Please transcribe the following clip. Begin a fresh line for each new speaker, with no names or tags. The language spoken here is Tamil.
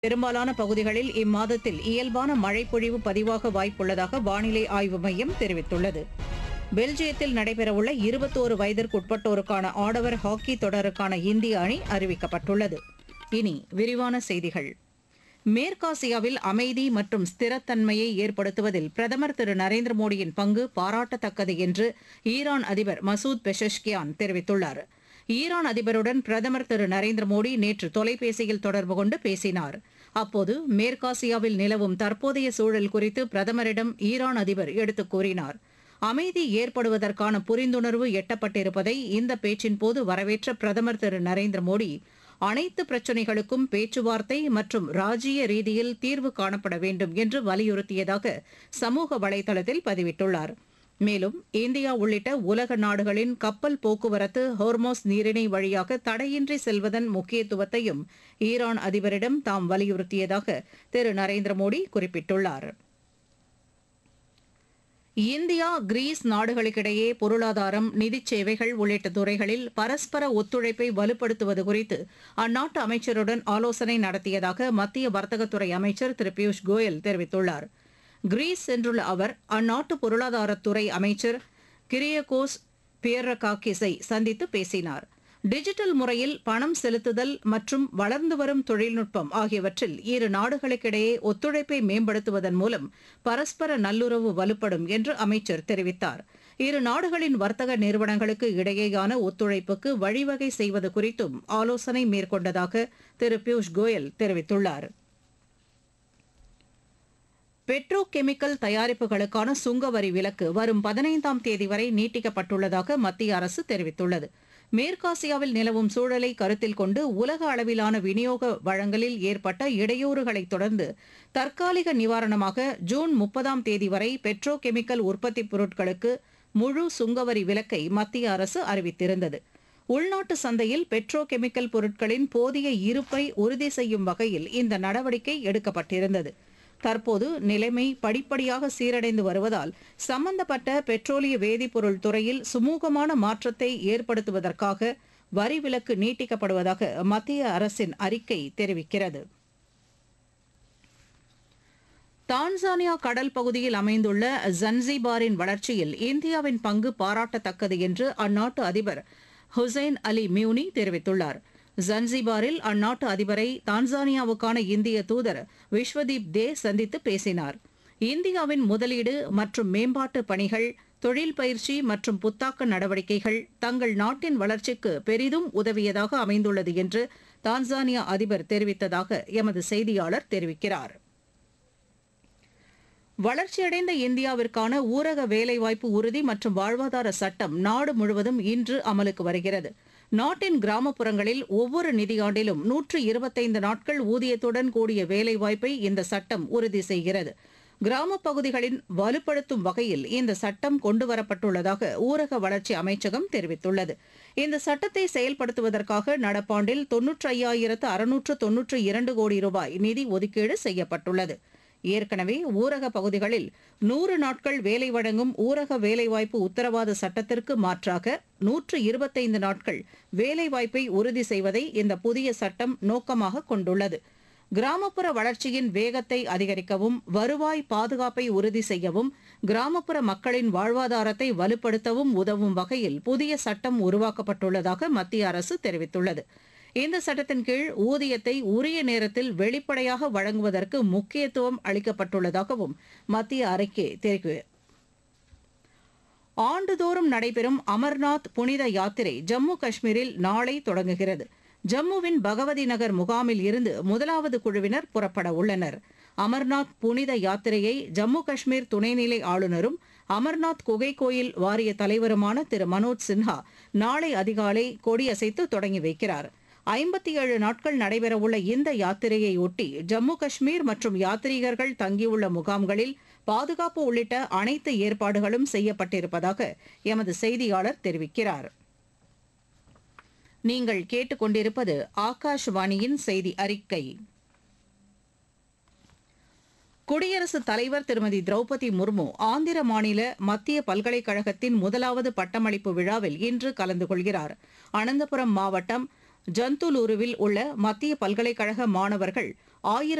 பெரும்பாலான பகுதிகளில் இம்மாதத்தில் இயல்பான மழைப்பொழிவு பதிவாக வாய்ப்புள்ளதாக வானிலை ஆய்வு மையம் தெரிவித்துள்ளது பெல்ஜியத்தில் நடைபெறவுள்ள இருபத்தோரு வயதிற்குட்பட்டோருக்கான ஆடவர் ஹாக்கி தொடருக்கான இந்திய அணி அறிவிக்கப்பட்டுள்ளது இனி விரிவான செய்திகள் மேற்காசியாவில் அமைதி மற்றும் ஸ்திரத்தன்மையை ஏற்படுத்துவதில் பிரதமர் திரு நரேந்திர மோடியின் பங்கு பாராட்டத்தக்கது என்று ஈரான் அதிபர் மசூத் பெஷஷ்கியான் தெரிவித்துள்ளார் ஈரான் அதிபருடன் பிரதமர் திரு நரேந்திர மோடி நேற்று தொலைபேசியில் தொடர்பு கொண்டு பேசினார் அப்போது மேற்காசியாவில் நிலவும் தற்போதைய சூழல் குறித்து பிரதமரிடம் ஈரான் அதிபர் எடுத்துக் கூறினார் அமைதி ஏற்படுவதற்கான புரிந்துணர்வு எட்டப்பட்டிருப்பதை இந்த பேச்சின் போது வரவேற்ற பிரதமர் திரு நரேந்திர மோடி அனைத்து பிரச்சினைகளுக்கும் பேச்சுவார்த்தை மற்றும் ராஜீய ரீதியில் தீர்வு காணப்பட வேண்டும் என்று வலியுறுத்தியதாக சமூக வலைதளத்தில் பதிவிட்டுள்ளார் மேலும் இந்தியா உள்ளிட்ட உலக நாடுகளின் கப்பல் போக்குவரத்து ஹோர்மோஸ் நீரிணை வழியாக தடையின்றி செல்வதன் முக்கியத்துவத்தையும் ஈரான் அதிபரிடம் தாம் வலியுறுத்தியதாக திரு நரேந்திர மோடி குறிப்பிட்டுள்ளார் இந்தியா கிரீஸ் நாடுகளுக்கிடையே பொருளாதாரம் நிதிச் சேவைகள் உள்ளிட்ட துறைகளில் பரஸ்பர ஒத்துழைப்பை வலுப்படுத்துவது குறித்து அந்நாட்டு அமைச்சருடன் ஆலோசனை நடத்தியதாக மத்திய வர்த்தகத்துறை அமைச்சர் திரு பியூஷ் கோயல் தெரிவித்துள்ளார் கிரீஸ் சென்றுள்ள அவர் அந்நாட்டு பொருளாதாரத்துறை அமைச்சர் கிரியகோஸ் பியர்ரகாக்கிஸை சந்தித்து பேசினார் டிஜிட்டல் முறையில் பணம் செலுத்துதல் மற்றும் வளர்ந்து வரும் தொழில்நுட்பம் ஆகியவற்றில் இரு நாடுகளுக்கிடையே ஒத்துழைப்பை மேம்படுத்துவதன் மூலம் பரஸ்பர நல்லுறவு வலுப்படும் என்று அமைச்சர் தெரிவித்தார் இரு நாடுகளின் வர்த்தக நிறுவனங்களுக்கு இடையேயான ஒத்துழைப்புக்கு வழிவகை செய்வது குறித்தும் ஆலோசனை மேற்கொண்டதாக திரு பியூஷ் கோயல் தெரிவித்துள்ளார் பெட்ரோ கெமிக்கல் தயாரிப்புகளுக்கான சுங்க வரி விலக்கு வரும் பதினைந்தாம் தேதி வரை நீட்டிக்கப்பட்டுள்ளதாக மத்திய அரசு தெரிவித்துள்ளது மேற்காசியாவில் நிலவும் சூழலை கருத்தில் கொண்டு உலக அளவிலான விநியோக வழங்கலில் ஏற்பட்ட இடையூறுகளைத் தொடர்ந்து தற்காலிக நிவாரணமாக ஜூன் முப்பதாம் தேதி வரை பெட்ரோ கெமிக்கல் உற்பத்திப் பொருட்களுக்கு முழு சுங்கவரி விலக்கை மத்திய அரசு அறிவித்திருந்தது உள்நாட்டு சந்தையில் பெட்ரோ கெமிக்கல் பொருட்களின் போதிய இருப்பை உறுதி செய்யும் வகையில் இந்த நடவடிக்கை எடுக்கப்பட்டிருந்தது தற்போது நிலைமை படிப்படியாக சீரடைந்து வருவதால் சம்பந்தப்பட்ட பெட்ரோலிய வேதிப்பொருள் துறையில் சுமூகமான மாற்றத்தை ஏற்படுத்துவதற்காக வரி விலக்கு நீட்டிக்கப்படுவதாக மத்திய அரசின் அறிக்கை தெரிவிக்கிறது தான்சானியா கடல் பகுதியில் அமைந்துள்ள ஜன்சிபாரின் வளர்ச்சியில் இந்தியாவின் பங்கு பாராட்டத்தக்கது என்று அந்நாட்டு அதிபர் ஹுசைன் அலி மியூனி தெரிவித்துள்ளார் ஜன்சிபாரில் அந்நாட்டு அதிபரை தான்சானியாவுக்கான இந்திய தூதர் விஸ்வதீப் தே சந்தித்து பேசினார் இந்தியாவின் முதலீடு மற்றும் மேம்பாட்டு பணிகள் தொழில் பயிற்சி மற்றும் புத்தாக்க நடவடிக்கைகள் தங்கள் நாட்டின் வளர்ச்சிக்கு பெரிதும் உதவியதாக அமைந்துள்ளது என்று தான்சானியா அதிபர் தெரிவித்ததாக எமது செய்தியாளர் தெரிவிக்கிறார் வளர்ச்சியடைந்த இந்தியாவிற்கான ஊரக வேலைவாய்ப்பு உறுதி மற்றும் வாழ்வாதார சட்டம் நாடு முழுவதும் இன்று அமலுக்கு வருகிறது நாட்டின் கிராமப்புறங்களில் ஒவ்வொரு நிதியாண்டிலும் நூற்று இருபத்தைந்து நாட்கள் ஊதியத்துடன் கூடிய வேலைவாய்ப்பை இந்த சட்டம் உறுதி செய்கிறது கிராமப் பகுதிகளின் வலுப்படுத்தும் வகையில் இந்த சட்டம் கொண்டுவரப்பட்டுள்ளதாக ஊரக வளர்ச்சி அமைச்சகம் தெரிவித்துள்ளது இந்த சட்டத்தை செயல்படுத்துவதற்காக நடப்பாண்டில் தொன்னூற்றி ஐயாயிரத்து அறுநூற்று தொன்னூற்று இரண்டு கோடி ரூபாய் நிதி ஒதுக்கீடு செய்யப்பட்டுள்ளது ஏற்கனவே ஊரக பகுதிகளில் நூறு நாட்கள் வேலை வழங்கும் ஊரக வேலைவாய்ப்பு உத்தரவாத சட்டத்திற்கு மாற்றாக நூற்று இருபத்தைந்து நாட்கள் வேலைவாய்ப்பை உறுதி செய்வதை இந்த புதிய சட்டம் நோக்கமாக கொண்டுள்ளது கிராமப்புற வளர்ச்சியின் வேகத்தை அதிகரிக்கவும் வருவாய் பாதுகாப்பை உறுதி செய்யவும் கிராமப்புற மக்களின் வாழ்வாதாரத்தை வலுப்படுத்தவும் உதவும் வகையில் புதிய சட்டம் உருவாக்கப்பட்டுள்ளதாக மத்திய அரசு தெரிவித்துள்ளது இந்த சட்டத்தின் கீழ் ஊதியத்தை உரிய நேரத்தில் வெளிப்படையாக வழங்குவதற்கு முக்கியத்துவம் அளிக்கப்பட்டுள்ளதாகவும் மத்திய அறிக்கை தெரிவிக்கிறது ஆண்டுதோறும் நடைபெறும் அமர்நாத் புனித யாத்திரை ஜம்மு காஷ்மீரில் நாளை தொடங்குகிறது ஜம்முவின் பகவதி நகர் முகாமில் இருந்து முதலாவது குழுவினர் புறப்பட உள்ளனர் அமர்நாத் புனித யாத்திரையை ஜம்மு காஷ்மீர் துணைநிலை ஆளுநரும் அமர்நாத் குகை கோயில் வாரிய தலைவருமான திரு மனோஜ் சின்ஹா நாளை அதிகாலை கொடியசைத்து தொடங்கி வைக்கிறார் ஐம்பத்தி ஏழு நாட்கள் நடைபெறவுள்ள இந்த யாத்திரையை ஒட்டி ஜம்மு காஷ்மீர் மற்றும் யாத்ரீகர்கள் தங்கியுள்ள முகாம்களில் பாதுகாப்பு உள்ளிட்ட அனைத்து ஏற்பாடுகளும் செய்யப்பட்டிருப்பதாக எமது செய்தியாளர் தெரிவிக்கிறார் நீங்கள் கேட்டுக்கொண்டிருப்பது ஆகாஷ்வாணியின் செய்தி அறிக்கை குடியரசுத் தலைவர் திருமதி திரௌபதி முர்மு ஆந்திர மாநில மத்திய பல்கலைக்கழகத்தின் முதலாவது பட்டமளிப்பு விழாவில் இன்று கலந்து கொள்கிறார் அனந்தபுரம் மாவட்டம் ஜந்துலூருவில் உள்ள மத்திய பல்கலைக்கழக மாணவர்கள் ஆயிரத்து